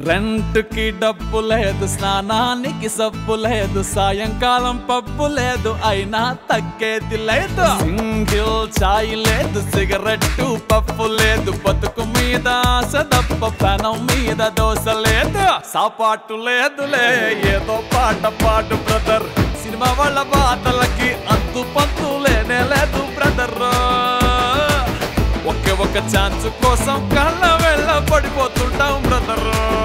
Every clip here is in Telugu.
రెంట్ కి డబ్బు లేదు స్నానానికి సబ్బు లేదు సాయంకాలం పప్పు లేదు అయినా తగ్గేది లేదు సింగిల్ చాయ్ లేదు సిగరెట్టు పప్పు లేదు బతుకు మీద ఆశ తప్ప పెనం మీద దోశ లేదు సాపాటు లేదులే ఏదో పాట పాడు బ్రదర్ సినిమా వాళ్ళ బాధలకి అంతు పంతు లేనే లేదు బ్రదర్ ఒకే ఒక ఛాన్స్ కోసం కళ్ళ వెళ్ళ పడిపోతుంటాం బ్రదర్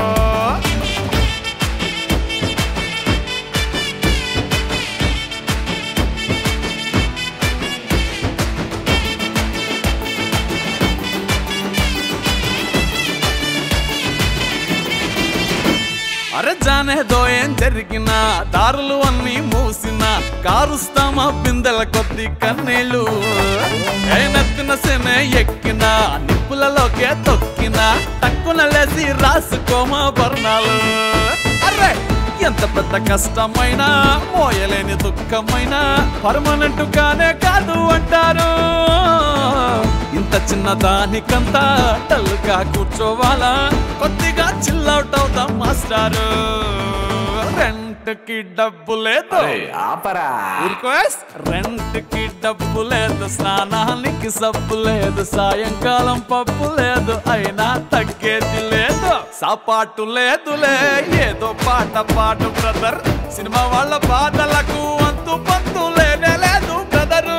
అరే జానేదో ఏం జరిగినా దారులు అన్ని మూసినా కారుస్తామా బిందెల కొద్ది కన్నీళ్ళు ఏ నత్తిన సెనే ఎక్కినా నిప్పులలోకే తొక్కినా తక్కున లేసి రాసుకోమా బర్ణాలు అరే ఎంత పెద్ద కష్టమైనా మోయలేని దుఃఖమైనా పర్మనెంట్ గానే కాదు అంటారు ఇంత చిన్న దానికంతా డల్గా కూర్చోవాలా కొద్దిగా చిల్అవుట్ అవుతాం మాస్టారు రెంట్ కి డబ్బు లేదు ఆపరా రెంట్ కి డబ్బు లేదు స్నానానికి సబ్బు లేదు సాయంకాలం పప్పు లేదు అయినా తగ్గేది లేదు సాపాటు లేదులే ఏదో పాట పాటు బ్రదర్ సినిమా వాళ్ళ బాధలకు అంతు పంతు లేనే లేదు బ్రదరు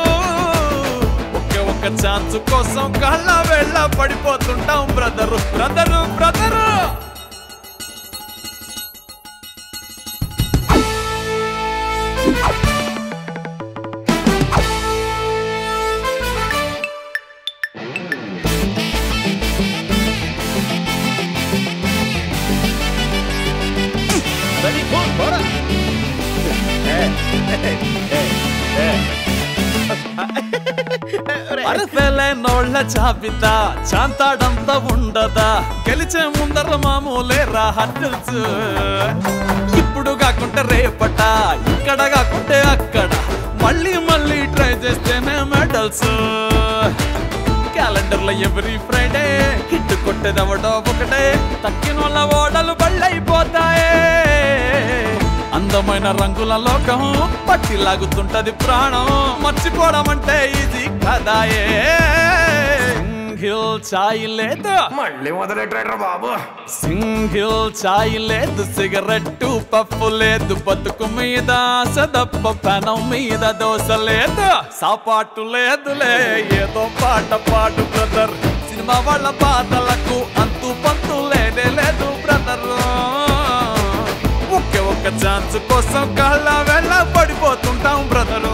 ఒకే ఒక్క ఛాన్స్ కోసం కళ్ళ వెళ్ళ పడిపోతుంటాం బ్రదరు బ్రదరు బ్రదరు అరఫెలైనోళ్ళ జాబితా చాంతాడంతా ఉండదా గెలిచే ముందర మామూలేరా హడ్డల్స్ ఇప్పుడు కాకుంటే రేపట ఇక్కడ కాకుంటే అక్కడ మళ్ళీ మళ్ళీ ట్రై చేస్తేనే మెడల్స్ క్యాలెండర్ లో ఎవ్రీ ఫ్రైడే హిట్ కొట్టేదవడో ఒకటే తక్కిన వాళ్ళ ఓడలు బళ్ళైపోతాయే అందమైన రంగుల లోకం పట్టి లాగుతుంటది ప్రాణం మర్చిపోవడం అంటే ఇది కదాయే సింగిల్ చాయ్ లేదు మళ్ళీ మొదలెట్టాడు బాబు సింగిల్ చాయ్ లేదు సిగరెట్టు పప్పు లేదు బతుకు మీద సదప్ప పెనం మీద దోశ లేదు సాపాటు లేదులే ఏదో పాట పాడు బ్రదర్ సినిమా వాళ్ళ బాధలకు అంతు పంతు లేనే లేదు బ్రదర్ ఒకే ఒక్క ఛాన్స్ కోసం కళ్ళ వెళ్ళ పడిపోతుంటాం బ్రదరు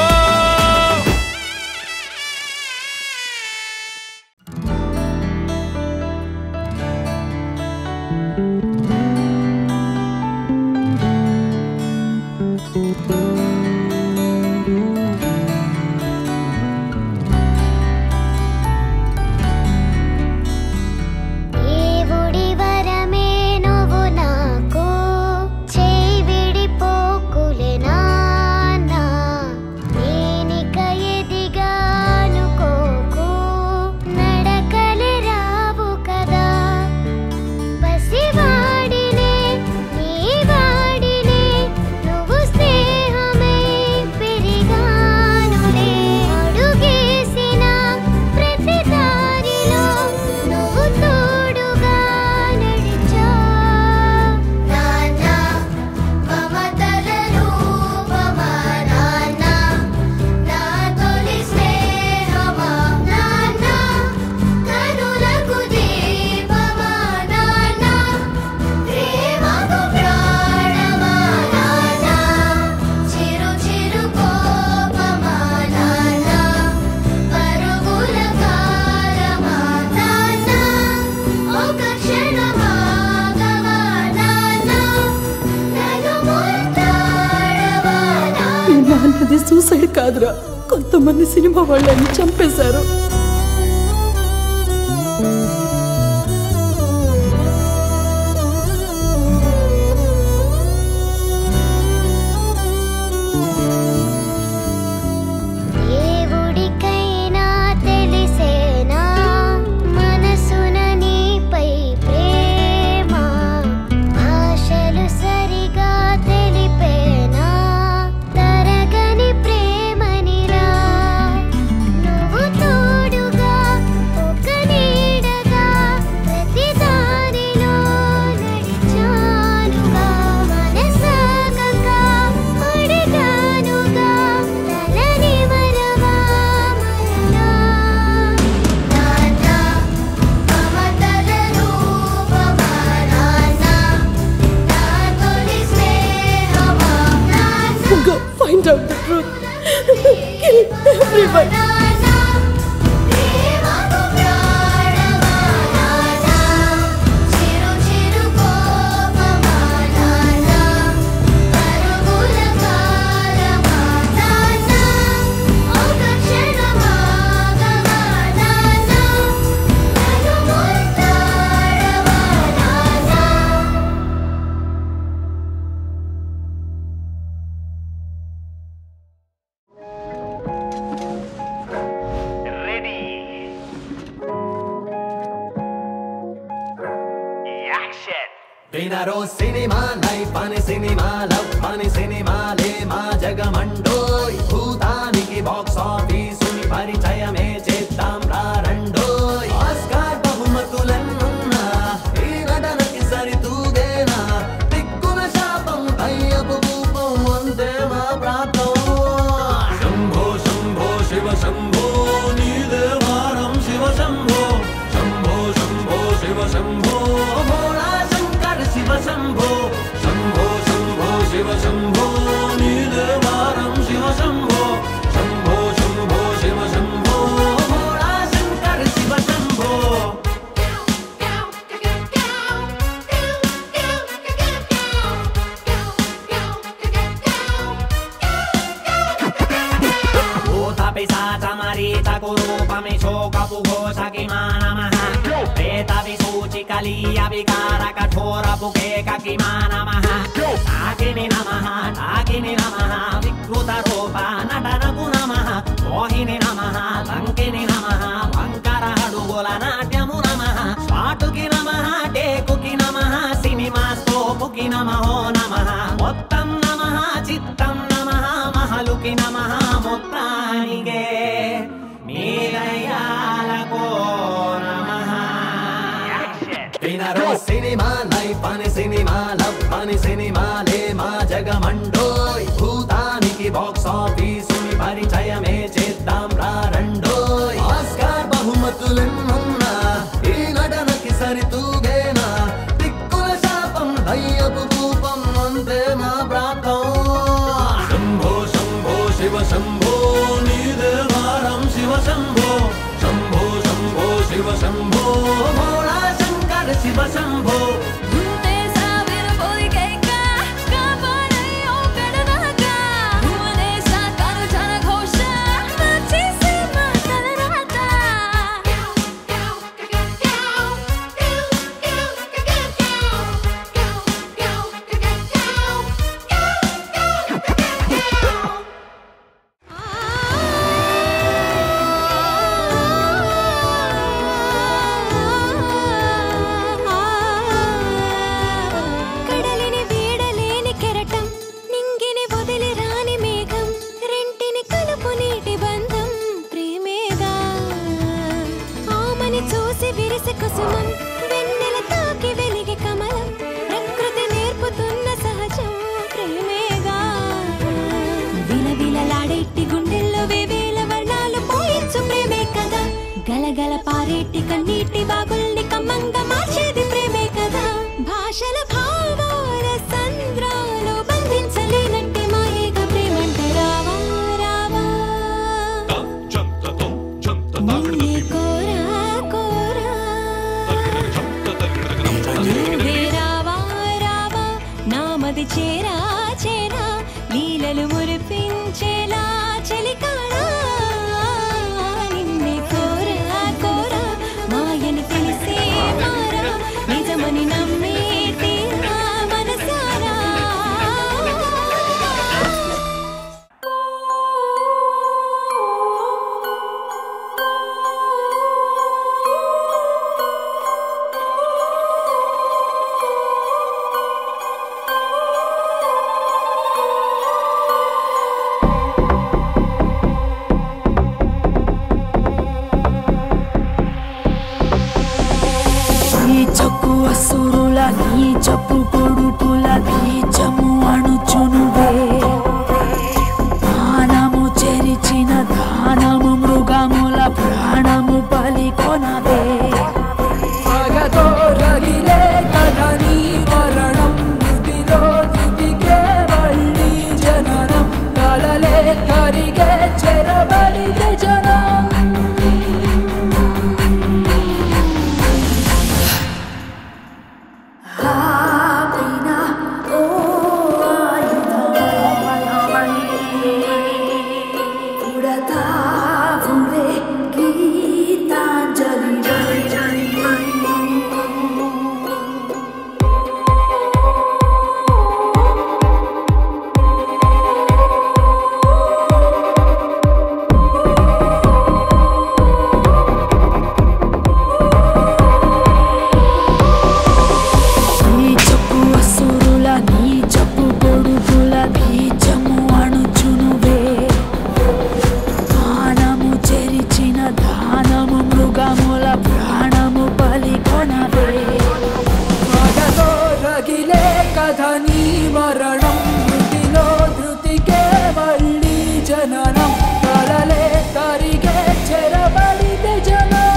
దేవుడి వరమే నువ్వు నాకు చేయి విడిపోకులే నాన్నా నేనిక ఎదిగానుకోకు నడకలే రావు కదా పసివాడినే నీ వాడినే నువ్వు స్నేహమే పెరిగానులే అడుగేసిన ప్రతి దారిలో నువ్వు తోడుగా నడిచా నాన్న మమతల రూపమా నాన్న నా తొలి స్నేహమా నాన్న కనులకు దీపమా నాన్న ప్రేమకు ప్రాణమా నాన్న చిరు చిరు కోపమా నాన్న పరుగుల కారమా నాన్న ఒక క్షణమాగమా నాన్న నన్ను ముద్దాడవా నాన్న నాన్నది సూసైడ్ కాదురా కొంతమంది సినిమా వాళ్ళని చంపేశారు దేవుడికైనా తెలిసేనా మనసున నీపై ప్రేమ కిల్ ఎవ్రీవన్ ప్రేమకు ప్రాణమా నానా చిరు చిరు కోపమా నానా పరుగుల కాలమా నానా ఒక క్షణమాగమా నానా నన్ను ముద్దాడమా నానా వినరో సినిమా లైఫ్ అని సినిమా లవ్ అని సినిమాలే మా జగమండోయ్ భూతానికి బాక్స్ ఆఫీసుని పరిచయమే చేద్దాం రారండోయ్ ఆస్కార్ బహుమతులన్నున్నా ఈ నటనకి సరితూగేనా దిక్కున శాపం దయ్యపు రూపం అంతే మా ప్రాంతం శంభో శంభో శివ శంభో నీదే వారం శివ శంభో శంభో శంభో శివ శంభో భోళా శంకర్ శివ శంభో శంభో శంభో శివ శంభో నీదే వారం శివ శంభో శంభో శంభో శివ శంభో భోళా శంకర్ శివ శంభో ప్రేతవిసూచికలీయవికారకఠోరపుకేకకిమా నమః తాకిని నమః తాకిని నమః వికృత రూప నటనకు నమః మోహిని నమః లంకిని నమః వంకర అడుగుల నాట్యము నమః స్వాటుకి నమః టేకుకి నమః సినిమా స్కోపుకి నమః నమః మొత్తం నమః చిత్తం నమః మహలుకి నమః మొత్తానికే మీరయాలకో నమః వినరో సినిమా లైఫ్ అని సినిమా లవ్ అని సినిమాలే మా జగమండోయ్ భూతానికి బాక్స్ ఆఫీసుని పరిచయమే చేద్దాం రారండోయ్ ఆస్కార్ బహుమతులెన్నున్నా ఈ నటనకి సరితూగేనా దిక్కుల శాపం దయ్యపు రూపం అంతే మా ప్రాంతం శంభో శంభో శివ శంభో నీదే వారం శివ శంభో శంభో శంభో శివ శంభో భోళా శంకర్ శివ శంభో ముందే సావిర పోయికేక కాపాడయ్యో పెడదాక ముందే సాకరు జన ఘోష నచ్చేసి మాటలరాత కడలిని వీడలేని కెరటం నింగిని వదిలి రాని మేఘం రెంటిని కలుపు నీటి బంధం ప్రేమేగా ఆమని చూసి విరిసి కుసుమం వెన్నెల తాకి వెలిగి కమలం ప్రకృతి నేర్పుతున్న సహజం ప్రేమేగా విలవిలలాడేటి గుండెల్లో వేవేల వర్ణాలు పోయించు ప్రేమే కదా గలగల పారేటి కన్నీటి బాగుల్ని కమ్మంగా మార్చేది ప్రేమే కదా భాషల భావాల సంద్రాలు బంధించలేనట్టి మాయేగా ప్రేమంటే రావా రావా నిన్నే కోరా కోరా నువ్వే రావా రావా నామది చేరా చేరా లీలలు మురిపించేలా చెలికాడా నిన్నే కోరా కోరా మాయని తెలిసే మారా నిజమని నమ్మే తీరా మనసారా ఈ చక్కు అసురుల నీ చప్పు కొడుకుల బీజము అణుచునువే ప్రాణము చెరిచిన దానము మృగముల ప్రాణము బలి కొనవే పగతో రగిలే కథని మరణం మృతిలో దివికే మళ్ళీ జననం కలలే కరిగే చెరబడితే జనం ఆపిన ఓ ఆయుధమై పుడతావులే గీతాంజలి నీ చెప్పు అసురుల నీ చెప్పు కొడుకుల బీజము అణుచునువే ప్రాణము చెరిచిన దానము మృగముల ప్రాణము బలికొనవే పగలో రగిలే కథ నీ మరణం మృతిలో ధృతికే మళ్ళీ జననం కలలే కరిగే చెరబడితే జనం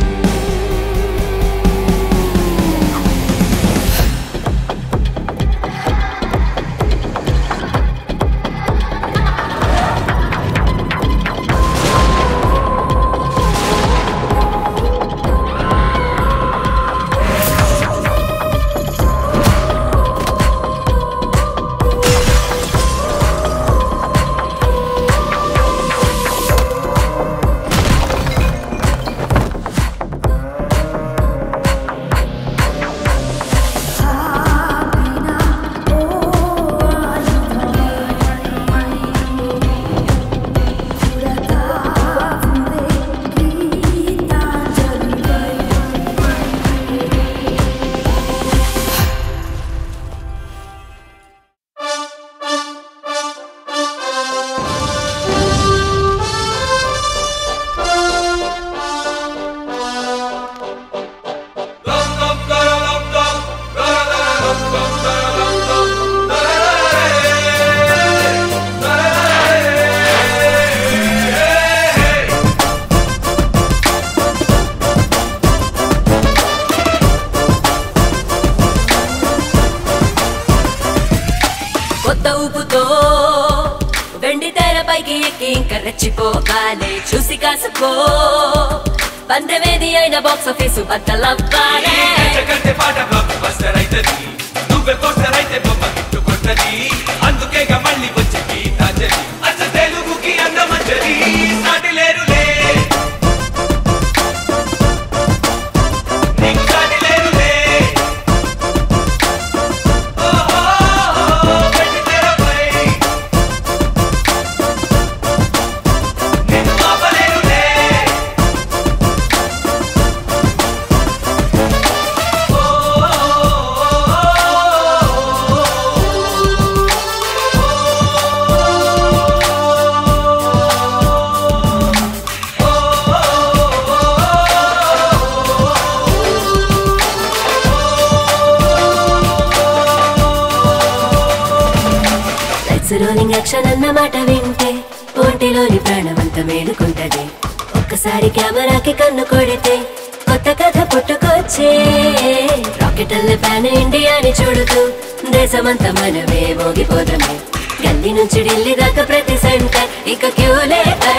కొత్త ఊపుతో వెండి తెరపైకి ఎక్కి ఇంకా రెచ్చిపోగాలి చూసి కాసుకో పందెమేది అయిన బాక్స్ ఆఫీసు బద్దలవ్వాలే కంటే పాట బ్లాక్ బస్టర్ అయితది నువ్వే పోస్టర్ అయితే బొమ్మ గిట్టు కొట్టది అందుకేగా మళ్ళీ వచ్చే గీతాంజలి అచ్చ తెలుగుకి అందమంజలి సాటి లేరులే నీకు సాటి లేరులే ఓహో, వెండి తెరపై నిన్ను ఆపలేరులే లైట్స్ రోలింగ్ యాక్షన్ అన్న మాట వింటే ఒంటిలోని ప్రాణమంత మేలుకుంటది ఒక్కసారి కెమెరాకి కన్ను కొడితే కొత్త కథ పుట్టుకొచ్చే రాకెట్ అల్లే ప్యాన్ ఇండియాని చూడుతూ దేశమంతా మనమే మోగిపోదమే గల్లీ నుంచి ఢిల్లీ దాకా ప్రతి సెంటర్ ఇక క్యూలే